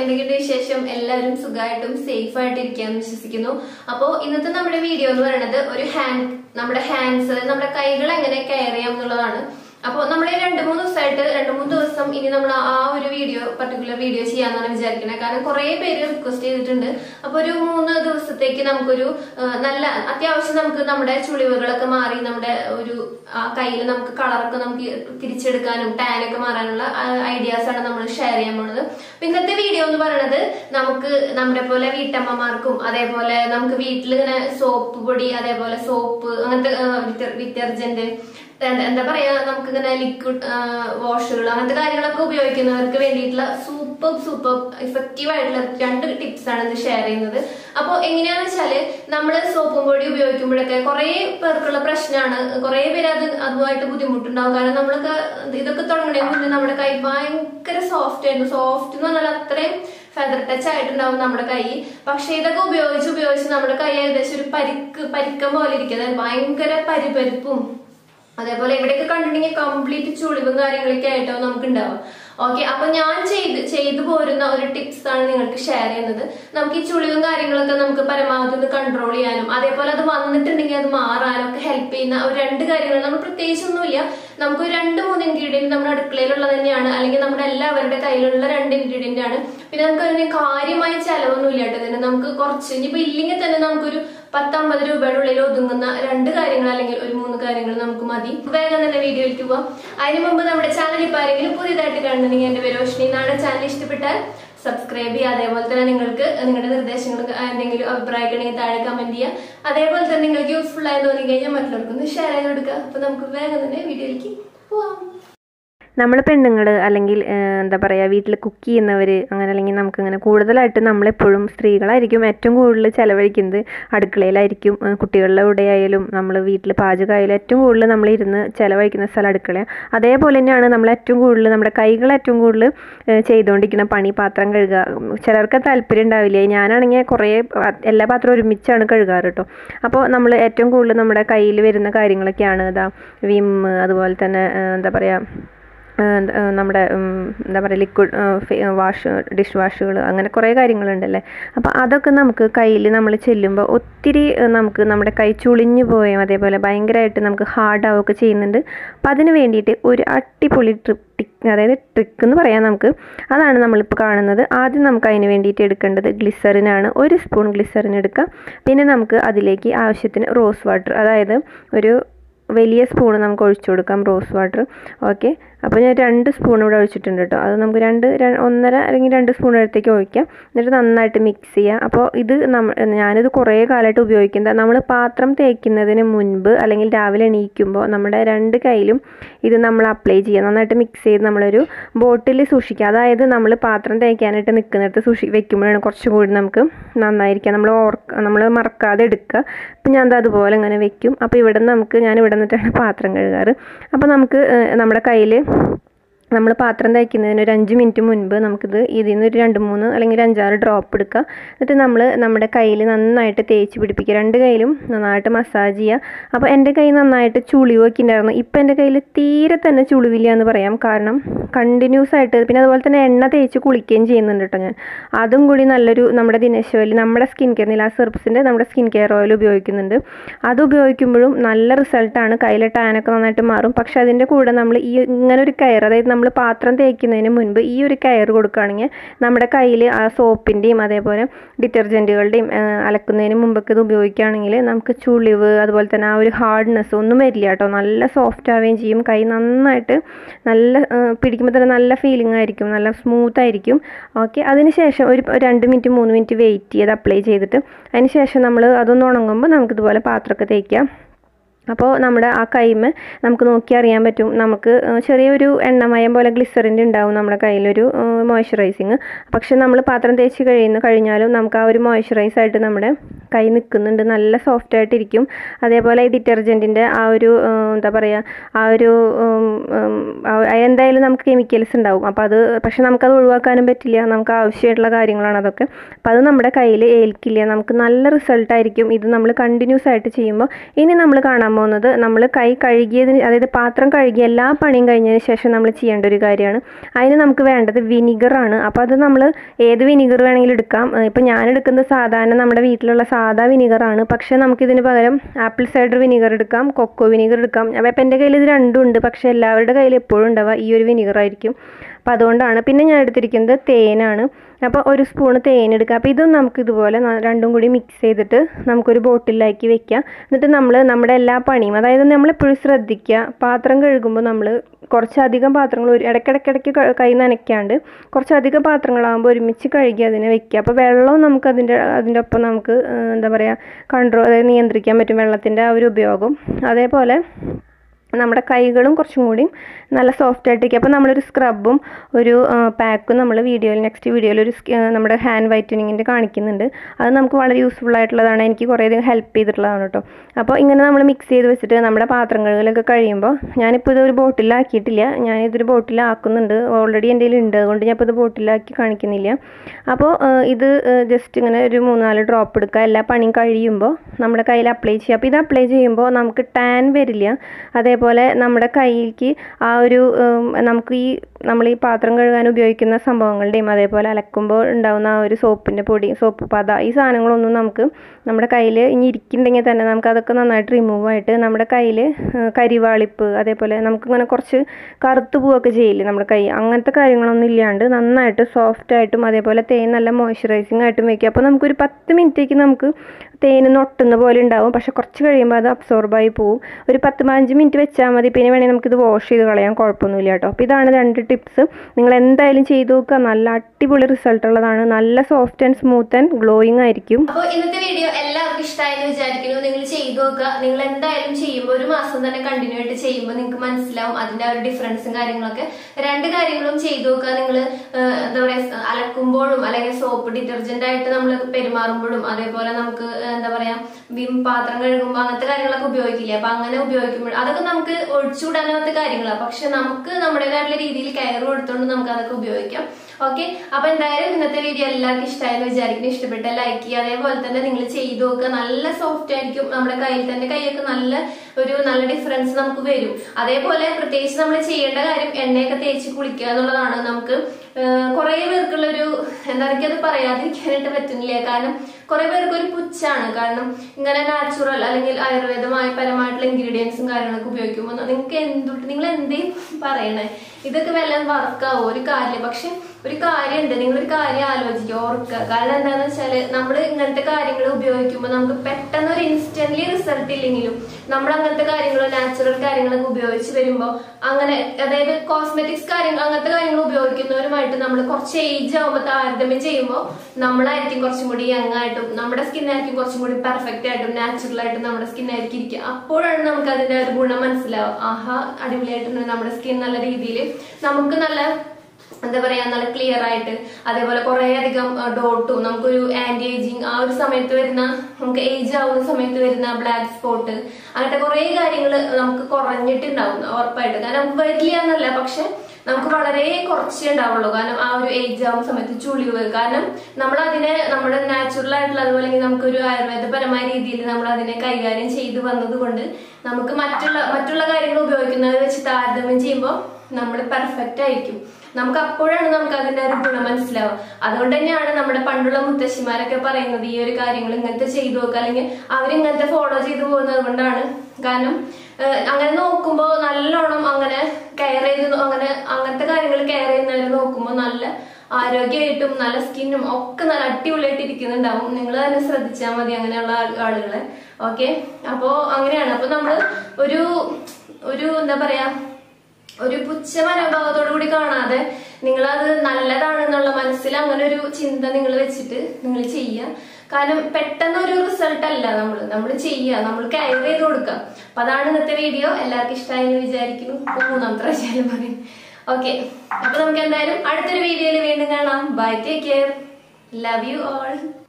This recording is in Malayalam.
എന്തൊക്കെയുണ്ട് വിശേഷം എല്ലാവരും സുഖമായിട്ടും സേഫ് ആയിട്ട് ഇരിക്കാന്ന് വിശ്വസിക്കുന്നു അപ്പോൾ ഇന്നത്തെ നമ്മുടെ വീഡിയോ എന്ന് പറയുന്നത് ഒരു ഹാൻഡ് നമ്മുടെ ഹാൻഡ്സ് നമ്മുടെ കൈകൾ എങ്ങനെ കെയർ ചെയ്യാം എന്നുള്ളതാണ് അപ്പോൾ നമ്മൾ ഈ രണ്ട് മൂന്ന് ദിവസമായിട്ട് രണ്ട് മൂന്ന് ദിവസം ഇനി നമ്മൾ ആ ഒരു വീഡിയോ പർട്ടിക്കുലർ വീഡിയോ ചെയ്യാന്നാണ് വിചാരിക്കുന്നത് കാരണം കുറെ പേര് റിക്വസ്റ്റ് ചെയ്തിട്ടുണ്ട് അപ്പോൾ ഒരു മൂന്ന് ദിവസത്തേക്ക് നമുക്കൊരു ആ, നല്ല അത്യാവശ്യം നമുക്ക് നമ്മുടെ ചുളിവുകളൊക്കെ മാറി നമ്മുടെ ഒരു കയ്യിൽ നമുക്ക് കളറൊക്കെ നമുക്ക് തിരിച്ചെടുക്കാനും ടാനൊക്കെ മാറാനുള്ള ഐഡിയാസ് ആണ് നമ്മൾ ഷെയർ ചെയ്യാൻ പോണത് അപ്പൊ ഇന്നത്തെ വീഡിയോ എന്ന് പറയുന്നത് നമുക്ക് നമ്മുടെ പോലെ വീട്ടമ്മമാർക്കും അതേപോലെ നമുക്ക് വീട്ടിൽ ഇങ്ങനെ സോപ്പ് പൊടി അതേപോലെ സോപ്പ് അങ്ങനത്തെ ഡിറ്റർജന്റ് എന്താ പറയാ നമുക്ക് ഇങ്ങനെ ലിക്വിഡ് വാഷുകൾ അങ്ങനത്തെ കാര്യങ്ങളൊക്കെ ഉപയോഗിക്കുന്നവർക്ക് വേണ്ടിയിട്ടുള്ള സൂപ്പർ സൂപ്പർ ഇഫക്റ്റീവ് ആയിട്ടുള്ള രണ്ട് ടിപ്സ് ആണ് ഇത് ഷെയർ ചെയ്യുന്നത് അപ്പോൾ എങ്ങനെയാന്ന് വെച്ചാല് നമ്മൾ സോപ്പും പൊടി ഉപയോഗിക്കുമ്പോഴൊക്കെ കുറെ പേർക്കുള്ള പ്രശ്നമാണ് കുറെ പേര് അത് അതുമായിട്ട് ബുദ്ധിമുട്ടുണ്ടാവും കാരണം നമ്മളൊക്കെ ഇതൊക്കെ തുടങ്ങണേ മുന്നേ നമ്മുടെ കൈ ഭയങ്കര സോഫ്റ്റ് ആയിരുന്നു സോഫ്റ്റ് എന്ന് പറഞ്ഞാൽ അത്രയും ഫെദർ ടച്ച് ആയിട്ടുണ്ടാവും നമ്മുടെ കൈ പക്ഷെ ഇതൊക്കെ ഉപയോഗിച്ച് ഉപയോഗിച്ച് നമ്മുടെ കൈ ഏകദേശം ഒരു പരിക്ക് പരിക്കം പോലെ ഇരിക്കും അതായത് ഭയങ്കര പരിപരിപ്പും അതേപോലെ ഇവിടെയൊക്കെ കണ്ടിട്ടുണ്ടെങ്കിൽ കംപ്ലീറ്റ് ചുളിവും കാര്യങ്ങളൊക്കെ ആയിട്ടോ നമുക്ക് ഉണ്ടാവും ഓക്കെ അപ്പൊ ഞാൻ ചെയ്ത് ചെയ്തു പോരുന്ന ഒരു ടിപ്സ് ആണ് നിങ്ങൾക്ക് ഷെയർ ചെയ്യുന്നത് നമുക്ക് ഈ ചുളിവും കാര്യങ്ങളൊക്കെ നമുക്ക് പരമാവധി ഒന്ന് കൺട്രോൾ ചെയ്യാനും അതേപോലെ അത് വന്നിട്ടുണ്ടെങ്കിൽ അത് മാറാനും ഒക്കെ ഹെൽപ്പ് ചെയ്യുന്ന ഒരു രണ്ട് കാര്യങ്ങൾ നമ്മൾ പ്രത്യേകിച്ചൊന്നുമില്ല നമുക്ക് ഒരു രണ്ട് മൂന്ന് ഇൻഗ്രീഡിയന്റ് നമ്മുടെ അടുക്കളയിലുള്ളത് തന്നെയാണ് അല്ലെങ്കിൽ നമ്മുടെ എല്ലാവരുടെ കയ്യിലുള്ള രണ്ട് ഇൻഗ്രീഡിയന്റ് ആണ് പിന്നെ നമുക്ക് അതിന് കാര്യമായ ചെലവൊന്നും ഇല്ല കേട്ടോ ഇതിന് നമുക്ക് കുറച്ച് ഇനിയിപ്പോ ഇല്ലെങ്കിൽ തന്നെ നമുക്കൊരു പത്തമ്പത് രൂപയുടെ ഉള്ളിൽ ഒതുങ്ങുന്ന രണ്ട് കാര്യങ്ങൾ അല്ലെങ്കിൽ ഒരു മൂന്ന് കാര്യങ്ങൾ നമുക്ക് മതി വേഗം തന്നെ വീഡിയോയിലേക്ക് പോവാം അതിന് മുമ്പ് നമ്മുടെ ചാനൽ ഇപ്പൊ ആരെങ്കിലും പുതിയതായിട്ട് കാണുന്നുണ്ടെങ്കിൽ എന്റെ പേര് റോഷിനി എന്നാണ് ചാനൽ ഇഷ്ടപ്പെട്ടാൽ സബ്സ്ക്രൈബ് ചെയ്യുക അതേപോലെ തന്നെ നിങ്ങൾക്ക് നിങ്ങളുടെ നിർദ്ദേശങ്ങൾ എന്തെങ്കിലും അഭിപ്രായം ഉണ്ടെങ്കിൽ താഴെ കമന്റ് ചെയ്യുക അതേപോലെ തന്നെ നിങ്ങൾക്ക് യൂസ്ഫുൾ ആയി തോന്നി കഴിഞ്ഞാൽ മറ്റുള്ളവർക്കൊന്ന് ഷെയർ ചെയ്ത് കൊടുക്കുക അപ്പൊ നമുക്ക് വേഗം തന്നെ വീഡിയോയിലേക്ക് പോവാം നമ്മൾ പെണ്ണുങ്ങൾ അല്ലെങ്കിൽ ഏഹ്, എന്താ പറയുക വീട്ടിൽ കുക്ക് ചെയ്യുന്നവർ അങ്ങനെ അല്ലെങ്കിൽ നമുക്കിങ്ങനെ കൂടുതലായിട്ട് നമ്മളെപ്പോഴും സ്ത്രീകളായിരിക്കും ഏറ്റവും കൂടുതൽ ചിലവഴിക്കുന്നത് അടുക്കളയിലായിരിക്കും ഏഹ്, കുട്ടികളുടെ കൂടെ ആയാലും നമ്മൾ വീട്ടിൽ പാചകമായാലും ഏറ്റവും കൂടുതൽ നമ്മൾ ഇരുന്ന് ചിലവഴിക്കുന്ന സ്ഥലം അടുക്കളയാണ് അതേപോലെ തന്നെയാണ് നമ്മൾ ഏറ്റവും കൂടുതൽ നമ്മുടെ കൈകൾ ഏറ്റവും കൂടുതൽ ഏഹ്, ചെയ്തുകൊണ്ടിരിക്കുന്ന പണി പാത്രം കഴുകുക ഉം, ചിലർക്ക് താല്പര്യം ഉണ്ടാവില്ല ഞാനാണെങ്കിൽ കുറേ പാ- എല്ലാ പാത്രവും ഒരുമിച്ചാണ് കഴുകാറ് കേട്ടോ അപ്പോൾ നമ്മൾ ഏറ്റവും കൂടുതൽ നമ്മുടെ കയ്യിൽ വരുന്ന കാര്യങ്ങളൊക്കെയാണ് ഇതാ വിം അതുപോലെ തന്നെ ഏഹ്, എന്താ പറയുക ഏഹ് എന്ത- ഏഹ് നമ്മുടെ ഉം, എന്താ പറയുക ലിക്വിഡ് വാഷ് ഡിഷ് വാഷുകൾ അങ്ങനെ കുറേ കാര്യങ്ങളുണ്ടല്ലേ അപ്പോൾ അതൊക്കെ നമുക്ക് കയ്യിൽ നമ്മൾ ചെല്ലുമ്പോൾ ഒത്തിരി ഏഹ് നമുക്ക് നമ്മുടെ കൈ ചുളിഞ്ഞു പോവുകയും അതേപോലെ ഭയങ്കരമായിട്ട് നമുക്ക് ഹാർഡ് ആവുകയൊക്കെ ചെയ്യുന്നുണ്ട് അപ്പം അതിന് വേണ്ടിയിട്ട് ഒരു അടിപൊളി ട്രിപ്പ് ടിക് അതായത് ട്രിക്ക് എന്ന് പറയാം നമുക്ക് അതാണ് നമ്മളിപ്പോൾ കാണുന്നത് ആദ്യം നമുക്ക് അതിന് വേണ്ടിയിട്ട് എടുക്കേണ്ടത് ഗ്ലിസറിനാണ് ഒരു സ്പൂൺ ഗ്ലിസറിൻ എടുക്കുക പിന്നെ നമുക്ക് അതിലേക്ക് ആവശ്യത്തിന് റോസ് വാട്ടർ അതായത് ഒരു വലിയ സ്പൂൺ നമുക്ക് ഒഴിച്ചു കൊടുക്കാം റോസ് വാട്ടർ ഓക്കെ അപ്പോൾ ഞാൻ രണ്ട് സ്പൂൺ ഇവിടെ ഒഴിച്ചിട്ടുണ്ട് കേട്ടോ അത് നമുക്ക് രണ്ട് ര- ഒന്നര അല്ലെങ്കിൽ രണ്ട് സ്പൂൺ അടുത്തേക്ക് ഒഴിക്കാം എന്നിട്ട് നന്നായിട്ട് മിക്സ് ചെയ്യുക അപ്പോൾ ഇത് നമ്മ ഞാനിത് കുറേ കാലമായിട്ട് ഉപയോഗിക്കുന്നത് നമ്മൾ പാത്രം തേക്കുന്നതിന് മുൻപ് അല്ലെങ്കിൽ രാവിലെ എണീക്കുമ്പോൾ നമ്മുടെ രണ്ട് കയ്യിലും ഇത് നമ്മൾ അപ്ലൈ ചെയ്യുക നന്നായിട്ട് മിക്സ് ചെയ്ത് നമ്മളൊരു ബോട്ടിൽ സൂക്ഷിക്കുക അതായത് നമ്മൾ പാത്രം തേക്കാനായിട്ട് നിൽക്കുന്നിടത്ത് സൂക്ഷി വെക്കുമ്പോഴാണ് കുറച്ചും കൂടി നമുക്ക് നന്നായിരിക്കുക നമ്മൾ ഓർക്ക നമ്മൾ മറക്കാതെ എടുക്കുക അപ്പം ഞാൻ അത് അതുപോലെ ഇങ്ങനെ വെക്കും അപ്പോൾ ഇവിടെ നിന്ന് നമുക്ക് ഞാൻ ഇവിടെ നിന്നിട്ടാണ് പാത്രം കഴുകാറ് അപ്പോൾ നമുക്ക് ഏഹ്, നമ്മുടെ കയ്യിൽ നമ്മൾ പാത്രം തയ്ക്കുന്നതിന് ഒരു അഞ്ച് മിനിറ്റ് മുൻപ് നമുക്കിത് ഇതിൽ നിന്ന് ഒരു രണ്ട് മൂന്ന് അല്ലെങ്കിൽ ഒരു അഞ്ചാറ് ഡ്രോപ്പ് എടുക്കുക എന്നിട്ട് നമ്മൾ നമ്മുടെ കയ്യിൽ നന്നായിട്ട് തേച്ച് പിടിപ്പിക്കുക രണ്ട് കയ്യിലും നന്നായിട്ട് മസാജ് ചെയ്യുക അപ്പോൾ എൻ്റെ കൈ നന്നായിട്ട് ചുളിവൊക്കെ ഉണ്ടായിരുന്നു ഇപ്പം എൻ്റെ കയ്യിൽ തീരെ തന്നെ ചുളിവില്ല എന്ന് പറയാം കാരണം കണ്ടിന്യൂസ് ആയിട്ട് പിന്നെ അതുപോലെ തന്നെ എണ്ണ തേച്ച് കുളിക്കുകയും ചെയ്യുന്നുണ്ട് കേട്ടോ ഞാൻ അതും കൂടി നല്ലൊരു നമ്മുടെ ദിനശൈലി നമ്മുടെ സ്കിൻ കെയർ നില സെർപ്സിൻ്റെ നമ്മുടെ സ്കിൻ കെയർ ഓയിൽ ഉപയോഗിക്കുന്നുണ്ട് അത് ഉപയോഗിക്കുമ്പോഴും നല്ല റിസൾട്ടാണ് കയ്യിലെ ടാനൊക്കെ നന്നായിട്ട് മാറും പക്ഷെ അതിൻ്റെ കൂടെ നമ്മൾ ഈ ഇങ്ങനെ ഒരു കയർ അതായത് നമ്മൾ പാത്രം തേക്കുന്നതിന് മുൻപ് ഈ ഒരു കയർ കൊടുക്കുകയാണെങ്കിൽ നമ്മുടെ കയ്യിൽ ആ സോപ്പിൻ്റെയും അതേപോലെ ഡിറ്റർജൻറ്റുകളുടെയും അലക്കുന്നതിന് മുമ്പൊക്കെ ഇത് ഉപയോഗിക്കുകയാണെങ്കിൽ നമുക്ക് ചുളിവ് അതുപോലെ തന്നെ ആ ഒരു ഹാർഡ്നെസ് ഒന്നും വരില്ല കേട്ടോ നല്ല സോഫ്റ്റ് ആവുകയും ചെയ്യും കൈ നന്നായിട്ട് നല്ല ആ, പിടിക്കുമ്പോൾ തന്നെ നല്ല ഫീലിംഗ് ആയിരിക്കും നല്ല സ്മൂത്ത് ആയിരിക്കും ഓക്കെ അതിന് ശേഷം ഒരു ഒരു രണ്ട് മിനിറ്റ് മൂന്ന് മിനിറ്റ് വെയിറ്റ് ചെയ്ത് അപ്ലൈ ചെയ്തിട്ട് അതിന് ശേഷം നമ്മൾ അതൊന്ന് ഉണങ്ങുമ്പോൾ നമുക്കിതുപോലെ പാത്രമൊക്കെ തേക്കാം അപ്പോൾ നമ്മുടെ ആ കൈമ നമുക്ക് നോക്കി അറിയാൻ പറ്റും നമുക്ക് ഏഹ്, ചെറിയൊരു എണ്ണമയം പോലെ ഗ്ലിസറിൻ്റെ ഉണ്ടാവും നമ്മുടെ കയ്യിലൊരു മോയ്സ്ചറൈസിങ് പക്ഷെ നമ്മൾ പാത്രം തേച്ച് കഴിയുന്ന കഴിഞ്ഞാലും നമുക്ക് ആ ഒരു മോയ്സ്ചറൈസ് ആയിട്ട് നമ്മുടെ കൈ നിൽക്കുന്നുണ്ട് നല്ല സോഫ്റ്റ് ആയിട്ടിരിക്കും അതേപോലെ ഈ ഡിറ്റർജൻറ്റിൻ്റെ ആ ഒരു ഏഹ്, എന്താ പറയുക ആ ഒരു ഉം, ഉം, ആ- എന്തായാലും നമുക്ക് കെമിക്കൽസ് ഉണ്ടാവും അപ്പോൾ അത് പക്ഷെ നമുക്കത് ഒഴിവാക്കാനും പറ്റില്ല നമുക്ക് ആവശ്യമായിട്ടുള്ള കാര്യങ്ങളാണ് അതൊക്കെ അപ്പോൾ അത് നമ്മുടെ കയ്യിൽ ഏൽക്കില്ല നമുക്ക് നല്ല റിസൾട്ടായിരിക്കും ഇത് നമ്മൾ കണ്ടിന്യൂസ് ആയിട്ട് ചെയ്യുമ്പോൾ ഇനി നമ്മൾ കാണാൻ പോകുന്നത് നമ്മൾ കൈ കഴുകിയതിന് അതായത് പാത്രം കഴുകിയ എല്ലാ പണിയും കഴിഞ്ഞതിന് ശേഷം നമ്മൾ ചെയ്യേണ്ട ഒരു കാര്യമാണ് അതിന് നമുക്ക് വേണ്ടത് വിനിഗറാണ് അപ്പോൾ അത് നമ്മൾ ഏത് വിനിഗർ വേണമെങ്കിലും എടുക്കാം ഇപ്പോൾ ഞാൻ എടുക്കുന്നത് സാധാരണ നമ്മുടെ വീട്ടിലുള്ള സാധാ വിനിഗറാണ് പക്ഷേ നമുക്കിതിന് പകരം ആപ്പിൾ സൈഡർ വിനിഗർ എടുക്കാം കൊക്കോ വിനിഗർ എടുക്കാം അപ്പോൾ ഇപ്പം എൻ്റെ കയ്യിൽ ഇത് രണ്ടും ഉണ്ട് പക്ഷേ എല്ലാവരുടെ കയ്യിൽ എപ്പോഴും ഉണ്ടാവുക ഈ ഒരു വിനിഗർ ആയിരിക്കും അപ്പോൾ അതുകൊണ്ടാണ് പിന്നെ ഞാൻ എടുത്തിരിക്കുന്നത് തേനാണ് അപ്പോൾ ഒരു സ്പൂണ് തേൻ എടുക്കുക അപ്പോൾ ഇതും നമുക്ക് ഇതുപോലെ ന- രണ്ടും കൂടി മിക്സ് ചെയ്തിട്ട് നമുക്കൊരു ബോട്ടിലാക്കി വെക്കാം എന്നിട്ട് നമ്മൾ നമ്മുടെ എല്ലാ പണിയും അതായത് നമ്മളെപ്പോഴും ശ്രദ്ധിക്കുക പാത്രം കഴുകുമ്പോൾ നമ്മൾ കുറച്ചധികം പാത്രങ്ങൾ ഒരു ഇടയ്ക്കിടയ്ക്കിടയ്ക്ക് ക- കൈ നനയ്ക്കാണ്ട് കുറച്ചധികം പാത്രങ്ങളാകുമ്പോൾ ഒരുമിച്ച് കഴുകി അതിനെ വെക്കുക അപ്പോൾ വെള്ളവും നമുക്ക് അതിൻ്റെ അതിൻ്റെ ഒപ്പം നമുക്ക് ആ, എന്താ പറയുക കൺട്രോൾ അതായത് നിയന്ത്രിക്കാൻ പറ്റും വെള്ളത്തിൻ്റെ ആ ഒരു ഉപയോഗം അതേപോലെ നമ്മുടെ കൈകളും കുറച്ചും കൂടി നല്ല സോഫ്റ്റ് ആയിട്ടിരിക്കും അപ്പോൾ നമ്മളൊരു സ്ക്രബും ഒരു പാക്കും നമ്മൾ വീഡിയോയിൽ നെക്സ്റ്റ് വീഡിയോയിൽ ഒരു സ്ക- ആ, നമ്മുടെ ഹാൻഡ് വൈറ്റനിങ്ങിൻ്റെ കാണിക്കുന്നുണ്ട് അത് നമുക്ക് വളരെ യൂസ്ഫുൾ ആയിട്ടുള്ളതാണ് എനിക്ക് കുറേ അധികം ഹെൽപ്പ് ചെയ്തിട്ടുള്ളതാണ് കേട്ടോ അപ്പോൾ ഇങ്ങനെ നമ്മൾ മിക്സ് ചെയ്ത് വെച്ചിട്ട് നമ്മുടെ പാത്രം കഴുകലൊക്കെ കഴിയുമ്പോൾ ഞാനിപ്പോൾ ഇതൊരു ബോട്ടിലാക്കിയിട്ടില്ല ഞാൻ ഇതൊരു ബോട്ടിലാക്കുന്നുണ്ട് ഓൾറെഡി എൻ്റെ കയ്യിൽ ഉണ്ട് അതുകൊണ്ട് ഞാൻ ഇപ്പോൾ ഇത് ബോട്ടിലാക്കി കാണിക്കുന്നില്ല അപ്പോൾ ആ, ഇത് ജസ്റ്റ് ഇങ്ങനെ ഒരു മൂന്നാല് ഡ്രോപ്പ് എടുക്കുക എല്ലാ പണിയും കഴിയുമ്പോൾ നമ്മുടെ കയ്യിൽ അപ്ലൈ ചെയ്യുക അപ്പോൾ ഇത് അപ്ലൈ ചെയ്യുമ്പോൾ നമുക്ക് ടാൻ വരില്ല അതേപോലെ നമ്മുടെ കൈക്ക് ആ ഒരു ഉം, നമുക്ക് ഈ നമ്മൾ ഈ പാത്രം കഴുകാൻ ഉപയോഗിക്കുന്ന സംഭവങ്ങളുടെയും അതേപോലെ അലക്കുമ്പോൾ ഉണ്ടാകുന്ന ആ ഒരു സോപ്പിൻ്റെ പൊടി സോപ്പ് പത ഈ സാധനങ്ങളൊന്നും നമുക്ക് നമ്മുടെ കയ്യിൽ ഇനി ഇരിക്കുന്നുണ്ടെങ്കിൽ തന്നെ നമുക്ക് അതൊക്കെ നന്നായിട്ട് റിമൂവ് ആയിട്ട് നമ്മുടെ കയ്യിൽ കരിവാളിപ്പ് അതേപോലെ നമുക്കിങ്ങനെ കുറച്ച് കറുത്ത് പോവുകയൊക്കെ ചെയ്യില്ലേ നമ്മുടെ കൈ അങ്ങനത്തെ കാര്യങ്ങളൊന്നും ഇല്ലാണ്ട് നന്നായിട്ട് സോഫ്റ്റ് ആയിട്ടും അതേപോലെ തേൻ നല്ല മോയ്സ്ചറൈസിങ് ആയിട്ടും വെക്കുക അപ്പോൾ നമുക്കൊരു പത്ത് മിനിറ്റേക്ക് നമുക്ക് തേന് നൊട്ടുന്ന പോലെ ഉണ്ടാവും പക്ഷെ കുറച്ച് കഴിയുമ്പോൾ അത് അബ്സോർബായി പോവും ഒരു പത്ത് പതിനഞ്ച് മിനിറ്റ് വെച്ചാൽ മതി പിന്നെ വേണമെങ്കിൽ നമുക്കിത് വാഷ് ചെയ്ത് കളയാൻ കുഴപ്പമൊന്നുമില്ല കേട്ടോ അപ്പോൾ ഇതാണ് രണ്ട് ടിപ്സ് നിങ്ങൾ എന്തായാലും ചെയ്ത് നോക്കുക നല്ല അടിപൊളി റിസൾട്ട് ഉള്ളതാണ് നല്ല soft and smooth and glowing ആയിരിക്കും അപ്പോൾ ഇന്നത്തെ വീഡിയോ എല്ലാവർക്കും ഇഷ്ടമായെന്ന് വിചാരിക്കുന്നു നിങ്ങൾ ചെയ്തു നോക്കുക നിങ്ങൾ എന്തായാലും ചെയ്യുമ്പോൾ ഒരു മാസം തന്നെ കണ്ടിന്യൂ ആയിട്ട് ചെയ്യുമ്പോൾ നിങ്ങൾക്ക് മനസ്സിലാവും അതിന്റെ ആ ഒരു ഡിഫറൻസും കാര്യങ്ങളൊക്കെ രണ്ട് കാര്യങ്ങളും ചെയ്തു നോക്കുക നിങ്ങൾ എന്താ പറയാ അലക്കുമ്പോഴും അല്ലെങ്കിൽ സോപ്പ് ഡിറ്റർജന്റ് ആയിട്ട് നമ്മൾ പെരുമാറുമ്പോഴും അതേപോലെ നമുക്ക് ഏഹ്, എന്താ പറയാ വിം പാത്രം കഴുകുമ്പോൾ അങ്ങനത്തെ കാര്യങ്ങളൊക്കെ ഉപയോഗിക്കില്ലേ അപ്പൊ അങ്ങനെ ഉപയോഗിക്കുമ്പോൾ അതൊക്കെ നമുക്ക് ഒഴിച്ചുവിടാനാവാത്ത കാര്യങ്ങളാണ് പക്ഷെ നമുക്ക് നമ്മുടേതായിട്ടുള്ള രീതിയിൽ കെയർ കൊടുത്തുകൊണ്ട് നമുക്ക് അതൊക്കെ ഉപയോഗിക്കാം ഓക്കെ അപ്പൊ എന്തായാലും ഇന്നത്തെ വീഡിയോ എല്ലാവർക്കും ഇഷ്ടമായെന്ന് വിചാരിക്കുന്നു ഇഷ്ടപ്പെട്ട ലൈക്ക് ചെയ്യുക അതേപോലെ തന്നെ നിങ്ങൾ ചെയ്തു നോക്കുക നല്ല സോഫ്റ്റ് ആയിരിക്കും നമ്മുടെ കയ്യിൽ തന്നെ കൈയൊക്കെ നല്ല ഒരു നല്ല ഡിഫറൻസ് നമുക്ക് വരും അതേപോലെ പ്രത്യേകിച്ച് നമ്മൾ ചെയ്യേണ്ട കാര്യം എണ്ണയൊക്കെ തേച്ച് കുളിക്കുക എന്നുള്ളതാണ് നമുക്ക് കുറെ പേർക്കുള്ള ഒരു എന്താ പറയുക അത് പറയാതിരിക്കാനായിട്ട് പറ്റുന്നില്ല കാരണം കുറെ പേർക്ക് ഒരു പുച്ഛാണ് കാരണം ഇങ്ങനെ നാച്ചുറൽ അല്ലെങ്കിൽ ആയുർവേദമായ പരമായിട്ടുള്ള ഇൻഗ്രീഡിയൻസും കാര്യങ്ങളൊക്കെ ഉപയോഗിക്കുമ്പോൾ നിങ്ങൾക്ക് എന്തുട്ട് നിങ്ങൾ എന്തേ പറയണേ ഇതൊക്കെ വല്ലതും വർക്കാവോ ഒരു കാര്യം പക്ഷെ ഒരു കാര്യമുണ്ട് നിങ്ങളൊരു കാര്യം ആലോചിക്കുക ഓർക്കുക കാരണം എന്താണെന്ന് വെച്ചാല് നമ്മൾ ഇങ്ങനത്തെ കാര്യങ്ങൾ ഉപയോഗിക്കുമ്പോൾ നമുക്ക് പെട്ടെന്ന് ഒരു ഇൻസ്റ്റന്റ്ലി റിസൾട്ട് ഇല്ലെങ്കിലും നമ്മൾ അങ്ങനത്തെ കാര്യങ്ങളോ നാച്ചുറൽ കാര്യങ്ങളൊക്കെ ഉപയോഗിച്ച് വരുമ്പോൾ അങ്ങനെ അതായത് കോസ്മെറ്റിക്സ് കാര്യങ്ങൾ അങ്ങനത്തെ കാര്യങ്ങൾ ഉപയോഗിക്കുന്നവരുമായിട്ട് നമ്മൾ കുറച്ച് ഏജ് ആകുമ്പോൾ താരതമ്യം ചെയ്യുമ്പോൾ നമ്മളായിരിക്കും കുറച്ചും കൂടി യങ് ആയിട്ടും നമ്മുടെ സ്കിന്നായിരിക്കും കുറച്ചും കൂടി പെർഫെക്റ്റ് ആയിട്ടും നാച്ചുറൽ ആയിട്ടും നമ്മുടെ സ്കിന്നായിരിക്കും ഇരിക്കുക അപ്പോഴാണ് നമുക്ക് അതിന്റെ ഒരു ഗുണം മനസ്സിലാവും ആഹാ അടിപൊളിയായിട്ടുണ്ട് നമ്മുടെ സ്കിൻ നല്ല രീതിയിൽ നമുക്ക് നല്ല എന്താ പറയാ നല്ല ക്ലിയർ ആയിട്ട് അതേപോലെ കുറെ അധികം ഡോട്ടും നമുക്കൊരു ആന്റി ഏജിങ് ആ ഒരു സമയത്ത് വരുന്ന നമുക്ക് ഏജ് ആവുന്ന സമയത്ത് വരുന്ന ബ്ലാക്ക് സ്പോട്ട് അങ്ങനത്തെ കുറെ കാര്യങ്ങൾ നമുക്ക് കുറഞ്ഞിട്ടുണ്ടാവും ഉറപ്പായിട്ട് കാരണം നമുക്ക് വരില്ല എന്നല്ല പക്ഷെ നമുക്ക് വളരെ കുറച്ചേ ഉണ്ടാവുള്ളൂ കാരണം ആ ഒരു ഏജ് ആവുന്ന സമയത്ത് ചുളിവ് കാരണം നമ്മൾ അതിനെ നമ്മുടെ നാച്ചുറൽ ആയിട്ടുള്ള അതുപോലെ നമുക്കൊരു ആയുർവേദപരമായ രീതിയിൽ നമ്മൾ അതിനെ കൈകാര്യം ചെയ്തു വന്നത് കൊണ്ട് നമുക്ക് മറ്റുള്ള മറ്റുള്ള കാര്യങ്ങൾ ഉപയോഗിക്കുന്നത് വെച്ച് താരതമ്യം ചെയ്യുമ്പോൾ നമ്മൾ പെർഫെക്റ്റ് ആയിരിക്കും നമുക്ക് അപ്പോഴാണ് നമുക്ക് അതിന്റെ ഒരു ഗുണം മനസ്സിലാവുക അതുകൊണ്ട് തന്നെയാണ് നമ്മുടെ പണ്ടുള്ള മുത്തശ്ശിമാരൊക്കെ പറയുന്നത് ഈ ഒരു കാര്യങ്ങൾ ഇങ്ങനത്തെ ചെയ്തു നോക്കുക അല്ലെങ്കിൽ അവരിങ്ങനത്തെ ഫോളോ ചെയ്തു പോകുന്നത് കൊണ്ടാണ് കാരണം ഏഹ്, അങ്ങനെ നോക്കുമ്പോൾ നല്ലോണം അങ്ങനെ കെയർ ചെയ്ത് നോ- അങ്ങനെ അങ്ങനത്തെ കാര്യങ്ങൾ കെയർ ചെയ്യുന്നവരെ നോക്കുമ്പോൾ നല്ല ആരോഗ്യമായിട്ടും നല്ല സ്കിന്നും ഒക്കെ നല്ല അടിപൊളിയായിട്ട് ഇരിക്കുന്നുണ്ടാവും നിങ്ങൾ തന്നെ ശ്രദ്ധിച്ചാൽ മതി അങ്ങനെയുള്ള ആൾ- ആളുകളെ ഓക്കെ അപ്പോ അങ്ങനെയാണ് അപ്പൊ നമ്മള് ഒരു ഒരു എന്താ പറയാ ഒരു പുച്ഛ മനോഭാവത്തോടു കൂടി കാണാതെ നിങ്ങൾ അത് നല്ലതാണെന്നുള്ള മനസ്സിൽ അങ്ങനെ ഒരു ചിന്ത നിങ്ങൾ വെച്ചിട്ട് നിങ്ങൾ ചെയ്യുക കാരണം പെട്ടെന്ന് ഒരു റിസൾട്ട് അല്ല നമ്മൾ നമ്മൾ ചെയ്യുക നമ്മൾ കെയർ ചെയ്ത് കൊടുക്കുക അപ്പൊ അതാണ് ഇന്നത്തെ വീഡിയോ എല്ലാവർക്കും ഇഷ്ടമായി എന്ന് വിചാരിക്കുന്നു ഇപ്പൊ മൂന്നാമത്തെ പ്രാവശ്യം പറയും ഓക്കെ അപ്പൊ നമുക്ക് എന്തായാലും അടുത്തൊരു വീഡിയോയിൽ വീണ്ടും കാണാം bye take care love you all